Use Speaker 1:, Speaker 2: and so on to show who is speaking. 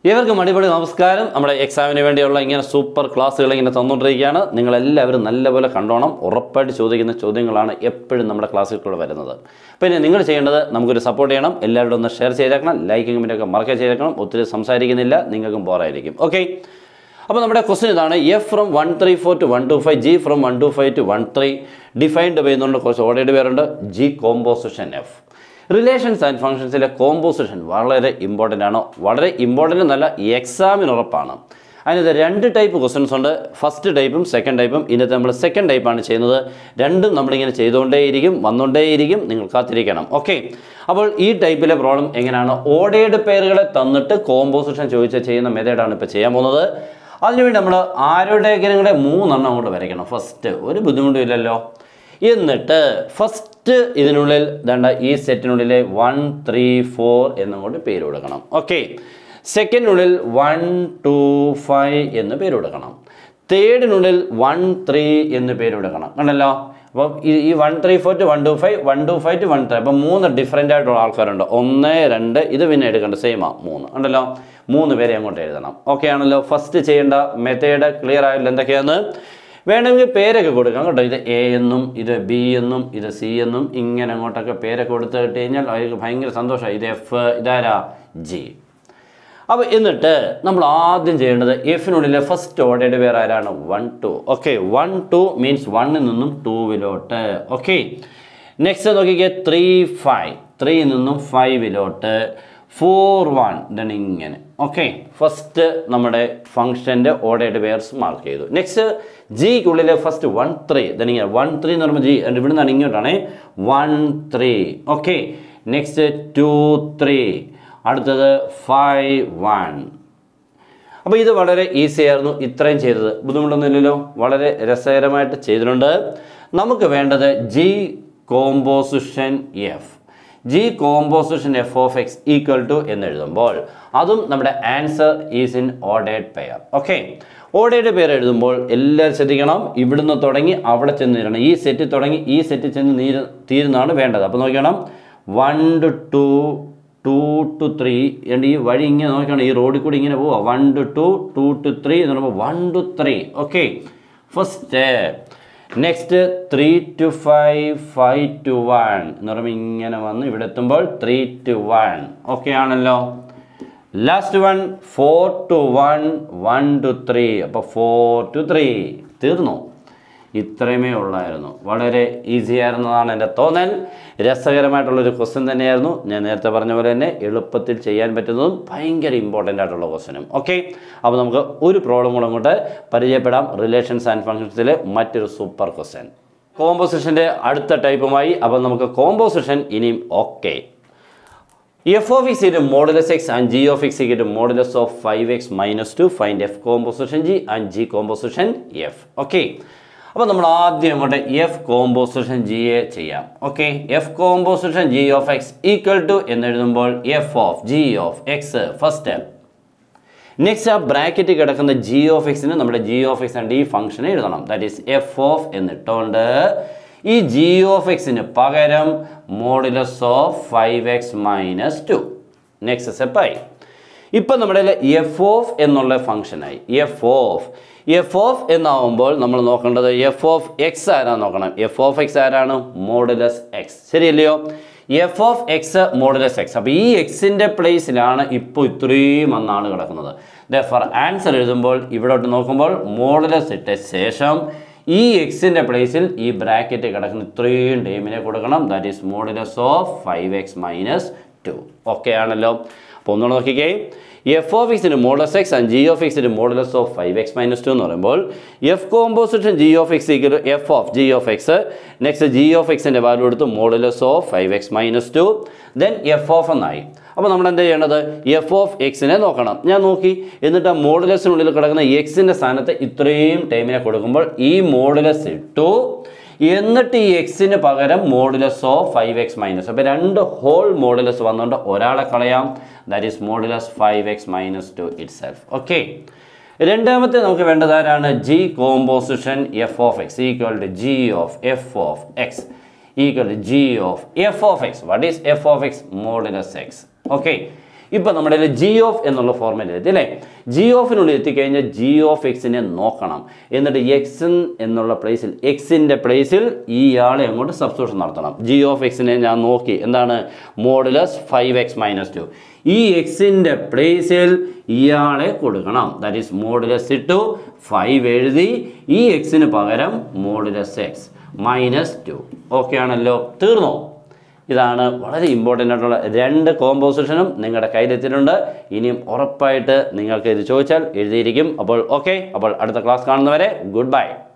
Speaker 1: ഇവർക്കും അടിപൊളി നമസ്കാരം നമ്മുടെ എക്സാമിന് വേണ്ടിയുള്ള ഇങ്ങനെ സൂപ്പർ ക്ലാസ്സുകൾ ഇങ്ങനെ തന്നുകൊണ്ടിരിക്കുകയാണ് നിങ്ങളെല്ലാവരും നല്ലപോലെ കണ്ടോണം ഉറപ്പായിട്ട് ചോദിക്കുന്ന ചോദ്യങ്ങളാണ് എപ്പോഴും നമ്മുടെ ക്ലാസ്സുകളിൽ വരുന്നത് പിന്നെ നിങ്ങൾ ചെയ്യേണ്ടത് നമുക്കൊരു സപ്പോർട്ട് ചെയ്യണം എല്ലാവരും ഒന്ന് ഷെയർ ചെയ്തേക്കണം ലൈക്കും കമൻറ്റൊക്കെ മറക്കെ ചെയ്തേക്കണം ഒത്തിരി സംസാരിക്കുന്നില്ല നിങ്ങൾക്കും ബോറായിരിക്കും ഓക്കെ അപ്പോൾ നമ്മുടെ ക്വസ്റ്റ്യൻ ഇതാണ് F from one three four two one two five G from one two five two one three defined ചെയ്യുന്നുണ്ട് കുറച്ച് ഓൾറെഡി പേരുണ്ട് G composition F relations and ഫങ്ഷൻസിലെ കോമ്പോസിഷൻ വളരെ ഇമ്പോർട്ടൻ്റ് ആണ് വളരെ ഇമ്പോർട്ടൻ്റ് എന്നല്ല എക്സാമിന് ഉറപ്പാണ് അതിനകത്ത് രണ്ട് ടൈപ്പ് ക്വസ്റ്റ്യൻസ് ഉണ്ട് ഫസ്റ്റ് ടൈപ്പും സെക്കൻഡ് ടൈപ്പും ഇന്നത്തെ നമ്മൾ സെക്കൻഡ് ടൈപ്പാണ് ചെയ്യുന്നത് രണ്ടും നമ്മളിങ്ങനെ ചെയ്തുകൊണ്ടേയിരിക്കും വന്നുകൊണ്ടേയിരിക്കും നിങ്ങൾ കാത്തിരിക്കണം ഓക്കെ അപ്പോൾ ഈ ടൈപ്പിലെ പ്രോബ്ലം എങ്ങനെയാണ് ഓഡേഡ് പേരുകളെ തന്നിട്ട് കോമ്പോസിഷൻ ചോദിച്ച് ചെയ്യുന്ന മെത്തേഡാണ് ഇപ്പോൾ ചെയ്യാൻ പോകുന്നത് അതിനുവേണ്ടി നമ്മൾ ആരുടെയെങ്കിലും കൂടെ മൂന്നെണ്ണം അങ്ങോട്ട് വരയ്ക്കണം ഫസ്റ്റ് ഒരു ബുദ്ധിമുട്ടും ഇല്ലല്ലോ എന്നിട്ട് ഫസ്റ്റ് ഇതിനുള്ളിൽ ദണ്ട ഈ സെറ്റിനുള്ളിലെ വൺ ത്രീ ഫോർ എന്നങ്ങോട്ട് പേര് കൊടുക്കണം ഓക്കെ സെക്കൻഡിനുള്ളിൽ വൺ ടു ഫൈവ് എന്ന് പേര് കൊടുക്കണം തേർഡിനുള്ളിൽ വൺ ത്രീ എന്ന് പേര് കൊടുക്കണം കണ്ടല്ലോ അപ്പോൾ ഈ ഈ one three four two one two five one two five two one three അപ്പോൾ മൂന്ന് ഡിഫറെൻ്റ് ആയിട്ടുള്ള ആൾക്കാരുണ്ട് ഒന്ന് രണ്ട് ഇത് പിന്നെ എടുക്കേണ്ട സെയിമാ മൂന്ന് ഉണ്ടല്ലോ മൂന്ന് പേരെ അങ്ങോട്ട് എഴുതണം ഓക്കെ ആണല്ലോ ഫസ്റ്റ് ചെയ്യേണ്ട മെത്തേഡ് ക്ലിയർ ആയില്ല എന്തൊക്കെയാണ് വേണമെങ്കിൽ പേരൊക്കെ കൊടുക്കാം കേട്ടോ ഇത് എ എന്നും ഇത് ബി എന്നും ഇത് സി എന്നും ഇങ്ങനെ അങ്ങോട്ടൊക്കെ പേരൊക്കെ കൊടുത്തു കിട്ടി കഴിഞ്ഞാൽ അവർക്ക് ഭയങ്കര സന്തോഷമായി ഇത് എഫ് ഇതാരാ ജി അപ്പോൾ എന്നിട്ട് നമ്മൾ ആദ്യം ചെയ്യേണ്ടത് എഫിനുള്ളിലെ ഫസ്റ്റ് ഓർഡേഡ് വേറെ ആരാണ് one two okay one two means വണ്ണിൽ നിന്നും ടൂവിലോട്ട് ഓക്കെ നെക്സ്റ്റ് നോക്കിക്കേ ത്രീ ഫൈവ് ത്രീയിൽ നിന്നും ഫൈവിലോട്ട് ഫോർ വൺ ഇതാണ് ഇങ്ങനെ ഓക്കെ ഫസ്റ്റ് നമ്മുടെ ഫംഗ്ഷൻ്റെ ഓർഡേഡ് പേർസ് മാർക്ക് ചെയ്തു നെക്സ്റ്റ് ജിക്കുള്ളിലെ ഫസ്റ്റ് വൺ ത്രീ ഇതാണ് ഇങ്ങനെ വൺ ത്രീ എന്ന് പറയുമ്പോൾ ജി ഇവിടെ നിന്നാണ് ഇങ്ങോട്ടാണ് one three okay next two three അടുത്തത് ഫൈവ് വൺ അപ്പോൾ ഇത് വളരെ ഈസി ആയിരുന്നു ഇത്രയും ചെയ്തത് ബുദ്ധിമുട്ടൊന്നുമില്ലല്ലോ വളരെ രസകരമായിട്ട് ചെയ്തിട്ടുണ്ട് നമുക്ക് വേണ്ടത് G composition F G composition F of X equal to എന്ന് എഴുതുമ്പോൾ അതും നമ്മുടെ answer is in ordered pair okay ordered pair എഴുതുമ്പോൾ എല്ലാവരും ശ്രദ്ധിക്കണം ഇവിടുന്ന് തുടങ്ങി അവിടെ ചെന്ന് തീരണം ഈ സെറ്റ് തുടങ്ങി ഈ സെറ്റ് ചെന്ന് നീര് തീരുന്നതാണ് വേണ്ടത് അപ്പോൾ നോക്കണം one two two two two three രണ്ട് ഈ വഴി ഇങ്ങനെ നോക്കണം ഈ റോഡിൽ കൂടി ഇങ്ങനെ പോവാം one two two two two three എന്ന് പറയുമ്പോൾ one two three okay first next three two five five two one എന്ന് പറയുമ്പോൾ ഇങ്ങനെ വന്ന് ഇവിടെ എത്തുമ്പോൾ ത്രീ ടു വൺ ഓക്കെ ആണല്ലോ last one four two one one two three അപ്പോൾ ഫോർ ടു ത്രീ തീർന്നു ഇത്രയുമേ ഉള്ളായിരുന്നു വളരെ ഈസി ആയിരുന്നതാണ് എൻ്റെ തോന്നൽ രസകരമായിട്ടുള്ളൊരു ക്വസ്റ്റ്യൻ തന്നെയായിരുന്നു ഞാൻ നേരത്തെ പറഞ്ഞ പോലെ തന്നെ എളുപ്പത്തിൽ ചെയ്യാൻ പറ്റുന്നതും ഭയങ്കര ഇമ്പോർട്ടൻ്റ് ആയിട്ടുള്ള ക്വസ്റ്റ്യനും ഓക്കെ അപ്പോൾ നമുക്ക് ഒരു പ്രോബ്ലം കൂടെ അങ്ങോട്ട് പരിചയപ്പെടാം റിലേഷൻസ് ആൻഡ് ഫങ്ഷൻസിലെ മറ്റൊരു സൂപ്പർ ക്വസ്റ്റ്യൻ കോമ്പോസിഷൻ്റെ അടുത്ത ടൈപ്പുമായി അപ്പോൾ നമുക്ക് കോമ്പോസിഷൻ ഇനിയും okay F of X it modulus X and G of X it modulus of five X minus two find F composition G and G composition F okay അപ്പോൾ നമ്മൾ ആദ്യം അങ്ങോട്ട് F composition ജിയെ ചെയ്യാം okay F composition G of X equal to എന്നെഴുതുമ്പോൾ F of G of X first next ആ bracket കിടക്കുന്ന G of എക്സിന് നമ്മുടെ ജി ഓഫ് എക്സ് ആൻഡ് ഈ ഫംഗ്ഷൻ എഴുതണം ദാറ്റ് ഈസ് എഫ് ഓഫ് എന്നിട്ടുകൊണ്ട് ഈ ജി ഓഫ് എക്സിന് പകരം modulus of five X minus two next സ്റ്റെപ്പായി ഇപ്പം നമ്മുടെ എഫ് ഓഫ് എന്നുള്ള ഫംഗ്ഷനായി എഫ് ഓഫ് എഫ് ഓഫ് എന്നാവുമ്പോൾ നമ്മൾ നോക്കേണ്ടത് എഫ് ഓഫ് എക്സ് ആരാന്ന് നോക്കണം എഫ് ഓഫ് എക്സ് ആരാണ് മോഡുലസ് എക്സ് ശരിയല്ലയോ F of X modulus X അപ്പോൾ ഈ എക്സിൻ്റെ പ്ലേസിലാണ് ഇപ്പോൾ ഇത്രയും വന്നാണ് കിടക്കുന്നത് ഫോർ ആൻസർ എഴുതുമ്പോൾ ഇവിടോട്ട് നോക്കുമ്പോൾ മോഡുലസ് ഇട്ട ശേഷം ഈ എക്സിൻ്റെ പ്ലേസിൽ ഈ ബ്രാക്കറ്റ് കിടക്കുന്ന ഇത്രയും ടൈമിനെ കൊടുക്കണം that is modulus of five X minus two okay ആണല്ലോ അപ്പോൾ ഒന്നുകൂടെ നോക്കിക്കേ എഫ് ഓഫ് എക്സിന് modulus X and G of എക്സിന് modulus of five X minus two എന്ന് പറയുമ്പോൾ F composition G of X equal F of G of X next G of എക്സിൻ്റെ value എടുത്ത് modulus of five X minus two then F of എന്നായി അപ്പോൾ നമ്മൾ എന്താ ചെയ്യേണ്ടത് എഫ് ഓഫ് എക്സിനെ നോക്കണം ഞാൻ നോക്കി എന്നിട്ട് ആ മോഡുലസിനുള്ളിൽ കിടക്കുന്ന എക്സിൻ്റെ സ്ഥാനത്ത് ഇത്രയും ടൈമിനെ കൊടുക്കുമ്പോൾ ഈ മോഡുലസ് ഇട്ടു എന്നിട്ട് ഈ എക്സിന് പകരം modulus of five X minus അപ്പോൾ രണ്ട് ഹോൾ മോഡുലസ് വന്നുകൊണ്ട് ഒരാളെ കളയാം that is modulus five X minus two itself okay രണ്ടാമത്തെ നമുക്ക് വേണ്ടത് ആരാണ് G composition F of X equal to G of F of X equal to G of F of X what is F of X modulus X okay ഇപ്പം നമ്മുടെ കയ്യിൽ G of എന്നുള്ള ഫോർമാറ്റിൽ എത്തി അല്ലേ ജി ഓഫിനുള്ളിൽ എത്തിക്കഴിഞ്ഞാൽ ജി ഓഫ് എക്സിനെ നോക്കണം എന്നിട്ട് എക്സ് എന്നുള്ള പ്ലേസിൽ എക്സിൻ്റെ പ്ലേസിൽ ഈ ആളെ അങ്ങോട്ട് സബ്സ്റ്റിറ്റ്യൂഷൻ നടത്തണം ജി ഓഫ് എക്സിനെ ഞാൻ നോക്കി എന്താണ് modulus five X minus two ഈ എക്സിൻ്റെ പ്ലേസിൽ ഇയാളെ കൊടുക്കണം that is modulus two five എഴുതി ഈ എക്സിന് പകരം modulus X minus two okay ആണല്ലോ തീർന്നോ ഇതാണ് വളരെ ഇമ്പോർട്ടൻ്റ് ആയിട്ടുള്ള രണ്ട് കോമ്പോസിഷനും നിങ്ങളുടെ കയ്യിലെത്തിയിട്ടുണ്ട് ഇനിയും ഉറപ്പായിട്ട് നിങ്ങൾക്ക് ഇത് ചോദിച്ചാൽ എഴുതിയിരിക്കും അപ്പോൾ ഓക്കെ അപ്പോൾ അടുത്ത ക്ലാസ് കാണുന്നവരെ ഗുഡ് ബൈ